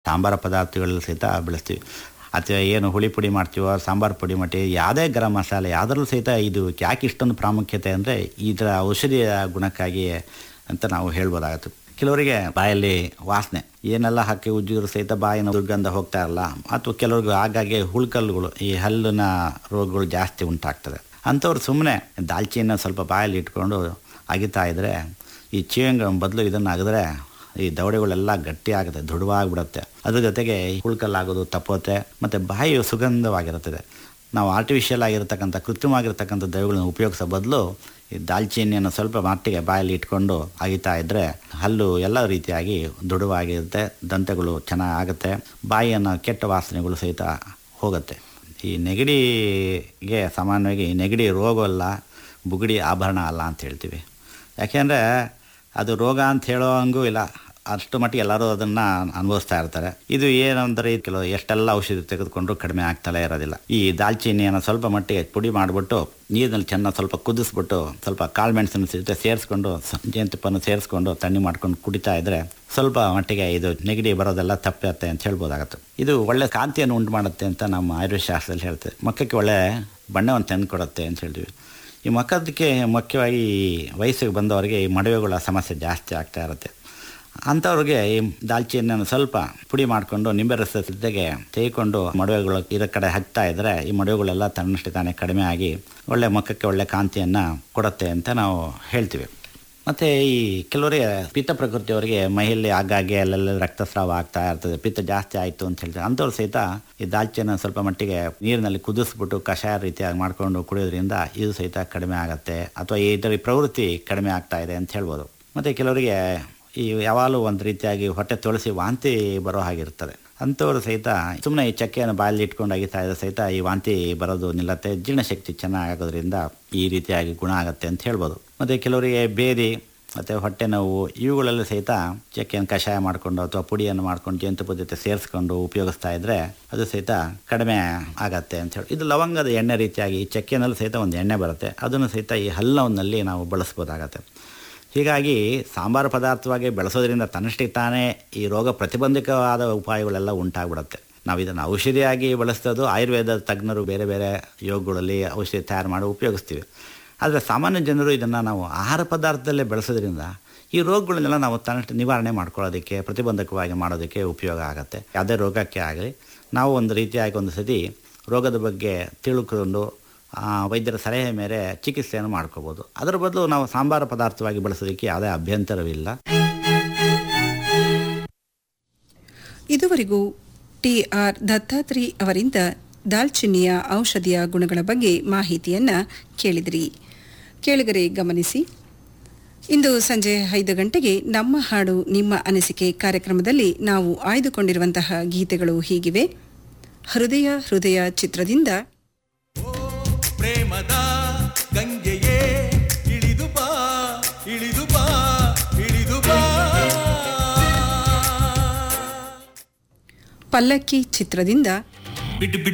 ಸಾಂಬಾರ ಪದಾರ್ಥಗಳಲ್ಲಿ ಸಹಿತ ಬಳಸ್ತೀವಿ ಅಥವಾ ಏನು ಹುಳಿ ಪುಡಿ ಮಾಡ್ತೀವೋ ಸಾಂಬಾರು ಪುಡಿ ಮಾಡ್ತೀವಿ ಯಾವುದೇ ಗರಂ ಮಸಾಲೆ ಯಾವುದ್ರಲ್ಲೂ ಸಹಿತ ಇದು ಯಾಕೆ ಇಷ್ಟೊಂದು ಪ್ರಾಮುಖ್ಯತೆ ಅಂದರೆ ಇದರ ಔಷಧಿಯ ಗುಣಕ್ಕಾಗಿ ಅಂತ ನಾವು ಹೇಳ್ಬೋದಾಗತ್ತೆ ಕೆಲವರಿಗೆ ಬಾಯಲ್ಲಿ ವಾಸನೆ ಏನೆಲ್ಲ ಹಾಕಿ ಉಜ್ಜಿದ್ರು ಸಹಿತ ಬಾಯಿನ ದುರ್ಗಂಧ ಹೋಗ್ತಾ ಇರಲ್ಲ ಅಥವಾ ಕೆಲವ್ರಿಗೆ ಆಗಾಗ್ಗೆ ಹುಳ್ಕಲ್ಲುಗಳು ಈ ಹಲ್ಲಿನ ರೋಗಗಳು ಜಾಸ್ತಿ ಉಂಟಾಗ್ತದೆ ಅಂಥವ್ರು ಸುಮ್ಮನೆ ದಾಲ್ಚಿನ್ನ ಸ್ವಲ್ಪ ಬಾಯಲ್ಲಿ ಇಟ್ಕೊಂಡು ಅಗಿತಾ ಇದ್ದರೆ ಈ ಚೀವಂಗಂ ಬದಲು ಇದನ್ನು ಅಗಿದ್ರೆ ಈ ದವಡೆಗಳೆಲ್ಲ ಗಟ್ಟಿ ಆಗುತ್ತೆ ದೃಢವಾಗಿಬಿಡುತ್ತೆ ಅದ್ರ ಜೊತೆಗೆ ಹುಳ್ಕಲ್ಲಾಗೋದು ತಪ್ಪುತ್ತೆ ಮತ್ತು ಬಾಯಿಯು ಸುಗಂಧವಾಗಿರುತ್ತದೆ ನಾವು ಆರ್ಟಿಫಿಷಿಯಲ್ ಆಗಿರ್ತಕ್ಕಂಥ ಕೃತ್ರಿಮವಾಗಿರ್ತಕ್ಕಂಥ ದವಗಳನ್ನು ಉಪಯೋಗಿಸೋ ಬದಲು ಈ ದಾಲ್ಚಿನ್ನಿಯನ್ನು ಸ್ವಲ್ಪ ಮಟ್ಟಿಗೆ ಬಾಯಲ್ಲಿ ಇಟ್ಕೊಂಡು ಅಗಿತಾ ಇದ್ದರೆ ಹಲ್ಲು ಎಲ್ಲ ರೀತಿಯಾಗಿ ದೃಢವಾಗಿರುತ್ತೆ ದಂತಗಳು ಚೆನ್ನಾಗಿ ಆಗುತ್ತೆ ಬಾಯಿಯನ್ನು ಕೆಟ್ಟ ವಾಸನೆಗಳು ಸಹಿತ ಹೋಗುತ್ತೆ ಈ ನೆಗಡಿಗೆ ಸಾಮಾನ್ಯವಾಗಿ ನೆಗಡಿ ರೋಗವಲ್ಲ ಬುಗುಡಿ ಆಭರಣ ಅಲ್ಲ ಅಂತ ಹೇಳ್ತೀವಿ ಯಾಕೆಂದರೆ ಅದು ರೋಗ ಅಂತ ಹೇಳೋ ಹಂಗೂ ಇಲ್ಲ ಅಷ್ಟು ಮಟ್ಟಿಗೆ ಎಲ್ಲರೂ ಅದನ್ನು ಅನುಭವಿಸ್ತಾ ಇರ್ತಾರೆ ಇದು ಏನಂದರೆ ಕೆಲವು ಎಷ್ಟೆಲ್ಲ ಔಷಧಿ ತೆಗೆದುಕೊಂಡ್ರು ಕಡಿಮೆ ಆಗ್ತಲೇ ಇರೋದಿಲ್ಲ ಈ ದಾಲ್ಚಿನ್ನಿಯನ್ನು ಸ್ವಲ್ಪ ಮಟ್ಟಿಗೆ ಪುಡಿ ಮಾಡಿಬಿಟ್ಟು ನೀರಿನಲ್ಲಿ ಚೆನ್ನಾಗಿ ಸ್ವಲ್ಪ ಕುದಿಸ್ಬಿಟ್ಟು ಸ್ವಲ್ಪ ಕಾಳು ಮೆಣಸಿನ ಜೊತೆ ಸೇರಿಸ್ಕೊಂಡು ಜೇನುತುಪ್ಪನ್ನು ಸೇರಿಸ್ಕೊಂಡು ತಣ್ಣಿ ಮಾಡ್ಕೊಂಡು ಕುಡಿತಾ ಇದ್ದರೆ ಸ್ವಲ್ಪ ಮಟ್ಟಿಗೆ ಇದು ನೆಗಡಿ ಬರೋದೆಲ್ಲ ತಪ್ಪುತ್ತೆ ಅಂತ ಹೇಳ್ಬೋದಾಗತ್ತೆ ಇದು ಒಳ್ಳೆ ಕಾಂತಿಯನ್ನು ಉಂಟು ಮಾಡುತ್ತೆ ಅಂತ ನಮ್ಮ ಆಯುರ್ವೇದ ಶಾಸ್ತ್ರದಲ್ಲಿ ಹೇಳ್ತೇವೆ ಮಕ್ಕಕ್ಕೆ ಒಳ್ಳೆ ಬಣ್ಣವನ್ನು ತಂದು ಕೊಡುತ್ತೆ ಅಂತ ಹೇಳ್ತೀವಿ ಈ ಮಕ್ಕದಕ್ಕೆ ಮುಖ್ಯವಾಗಿ ವಯಸ್ಸಿಗೆ ಬಂದವರಿಗೆ ಈ ಮಡುವೆಗಳ ಸಮಸ್ಯೆ ಜಾಸ್ತಿ ಆಗ್ತಾ ಇರುತ್ತೆ ಅಂಥವ್ರಿಗೆ ಈ ದಾಲ್ಚಿನ್ನಿಯನ್ನು ಸ್ವಲ್ಪ ಪುಡಿ ಮಾಡಿಕೊಂಡು ನಿಂಬೆ ರಸದ ಜೊತೆಗೆ ತೆಗೆದುಕೊಂಡು ಮಡುವೆಗಳು ಇರೋ ಕಡೆ ಹಚ್ತಾ ಇದ್ದರೆ ಈ ಮಡುವೆಗಳೆಲ್ಲ ತನ್ನಷ್ಟು ತಾನೇ ಕಡಿಮೆ ಆಗಿ ಒಳ್ಳೆ ಮುಖಕ್ಕೆ ಒಳ್ಳೆ ಕಾಂತಿಯನ್ನು ಕೊಡುತ್ತೆ ಅಂತ ನಾವು ಹೇಳ್ತೀವಿ ಮತ್ತು ಈ ಕೆಲವರಿಗೆ ಪಿತ್ತ ಪ್ರಕೃತಿಯವರಿಗೆ ಮಹಿಳೆ ಆಗಾಗ್ಗೆ ಅಲ್ಲೆಲ್ಲ ರಕ್ತಸ್ರಾವ ಆಗ್ತಾ ಇರ್ತದೆ ಪಿತ್ತ ಜಾಸ್ತಿ ಆಯಿತು ಅಂತ ಹೇಳ್ತಾರೆ ಅಂಥವ್ರು ಸಹಿತ ಈ ದಾಲ್ಚಿನ್ನ ಸ್ವಲ್ಪ ಮಟ್ಟಿಗೆ ನೀರಿನಲ್ಲಿ ಕುದಿಸ್ಬಿಟ್ಟು ಕಷಾಯ ರೀತಿಯಾಗಿ ಮಾಡಿಕೊಂಡು ಕುಡಿಯೋದ್ರಿಂದ ಇದು ಸಹಿತ ಕಡಿಮೆ ಆಗುತ್ತೆ ಅಥವಾ ಇದರ ಪ್ರವೃತ್ತಿ ಕಡಿಮೆ ಆಗ್ತಾ ಇದೆ ಅಂತ ಹೇಳ್ಬೋದು ಮತ್ತು ಕೆಲವರಿಗೆ ಈ ಯಾವಾಗಲೂ ಒಂದು ರೀತಿಯಾಗಿ ಹೊಟ್ಟೆ ತೊಳಸಿ ವಾಂತಿ ಬರೋ ಹಾಗಿರ್ತದೆ ಅಂಥವ್ರು ಸಹಿತ ಸುಮ್ಮನೆ ಈ ಚಕ್ಕೆಯನ್ನು ಬಾಯಲ್ಲಿ ಇಟ್ಕೊಂಡು ಅಗಿತಾ ಇದ್ದರೆ ಸಹಿತ ಈ ವಾಂತಿ ಬರೋದು ನಿಲ್ಲತ್ತೆ ಜೀರ್ಣಶಕ್ತಿ ಚೆನ್ನಾಗಿ ಆಗೋದ್ರಿಂದ ಈ ರೀತಿಯಾಗಿ ಗುಣ ಆಗುತ್ತೆ ಅಂತ ಹೇಳ್ಬೋದು ಮತ್ತು ಕೆಲವರಿಗೆ ಬೇದಿ ಮತ್ತು ಹೊಟ್ಟೆ ನೋವು ಇವುಗಳೆಲ್ಲ ಸಹಿತ ಚಕ್ಕೆಯನ್ನು ಕಷಾಯ ಮಾಡಿಕೊಂಡು ಅಥವಾ ಪುಡಿಯನ್ನು ಮಾಡ್ಕೊಂಡು ಜೇನುತುಪ್ಪದ ಜೊತೆ ಸೇರಿಸ್ಕೊಂಡು ಉಪಯೋಗಿಸ್ತಾ ಇದ್ದರೆ ಅದು ಸಹಿತ ಕಡಿಮೆ ಆಗತ್ತೆ ಅಂತ ಹೇಳಿ ಇದು ಲವಂಗದ ಎಣ್ಣೆ ರೀತಿಯಾಗಿ ಈ ಚಕ್ಕೆನಲ್ಲಿ ಸಹಿತ ಒಂದು ಎಣ್ಣೆ ಬರುತ್ತೆ ಅದನ್ನು ಸಹಿತ ಈ ಹಲ್ಲವನ್ನಲ್ಲಿ ನಾವು ಬಳಸ್ಬೋದಾಗತ್ತೆ ಹೀಗಾಗಿ ಸಾಂಬಾರು ಪದಾರ್ಥವಾಗಿ ಬೆಳೆಸೋದ್ರಿಂದ ತನ್ನಷ್ಟಿಗೆ ತಾನೇ ಈ ರೋಗ ಪ್ರತಿಬಂಧಕವಾದ ಉಪಾಯಗಳೆಲ್ಲ ಉಂಟಾಗ್ಬಿಡುತ್ತೆ ನಾವು ಇದನ್ನು ಔಷಧಿಯಾಗಿ ಬಳಸ್ತದ್ದು ಆಯುರ್ವೇದ ತಜ್ಞರು ಬೇರೆ ಬೇರೆ ಯೋಗಗಳಲ್ಲಿ ಔಷಧಿ ತಯಾರು ಮಾಡಿ ಉಪಯೋಗಿಸ್ತೀವಿ ಆದರೆ ಸಾಮಾನ್ಯ ಜನರು ಇದನ್ನು ನಾವು ಆಹಾರ ಪದಾರ್ಥದಲ್ಲೇ ಬೆಳೆಸೋದ್ರಿಂದ ಈ ರೋಗಗಳನ್ನೆಲ್ಲ ನಾವು ತನ್ನಷ್ಟು ನಿವಾರಣೆ ಮಾಡ್ಕೊಳ್ಳೋದಕ್ಕೆ ಪ್ರತಿಬಂಧಕವಾಗಿ ಮಾಡೋದಕ್ಕೆ ಉಪಯೋಗ ಆಗುತ್ತೆ ಯಾವುದೇ ರೋಗಕ್ಕೆ ಆಗಲಿ ನಾವು ಒಂದು ರೀತಿಯಾಗಿ ಒಂದು ಸತಿ ರೋಗದ ಬಗ್ಗೆ ತಿಳ್ಕೊಂಡು ವೈದ್ಯರ ಸಲಹೆ ಮೇರೆ ಚಿಕಿತ್ಸೆಯನ್ನು ಮಾಡ್ಕೋಬೋದು ಅದರ ಬದಲು ನಾವು ಸಾಂಬಾರ ಪದಾರ್ಥವಾಗಿ ಬಳಸೋದಕ್ಕೆ ಯಾವುದೇ ಅಭ್ಯಂತರವಿಲ್ಲ ಇದುವರೆಗೂ ಟಿ ಆರ್ ದತ್ತಾತ್ರಿ ಅವರಿಂದ ದಾಲ್ಚಿನ್ನಿಯ ಔಷಧಿಯ ಗುಣಗಳ ಬಗ್ಗೆ ಮಾಹಿತಿಯನ್ನ ಕೇಳಿದಿರಿ ಕೇಳಿಗರೆ ಗಮನಿಸಿ ಇಂದು ಸಂಜೆ ಐದು ಗಂಟೆಗೆ ನಮ್ಮ ಹಾಡು ನಿಮ್ಮ ಅನಿಸಿಕೆ ಕಾರ್ಯಕ್ರಮದಲ್ಲಿ ನಾವು ಆಯ್ದುಕೊಂಡಿರುವಂತಹ ಗೀತೆಗಳು ಹೀಗಿವೆ ಹೃದಯ ಹೃದಯ ಚಿತ್ರದಿಂದ ಪ್ರೇಮದ ಗಂಗೆಯೇ ಇಳಿದು ಬಾ ಇಳಿದು ಬಾ ಇಳಿದು ಬಾ ಪಲ್ಲಕ್ಕಿ ಚಿತ್ರದಿಂದ ಬಿಟ್ಟು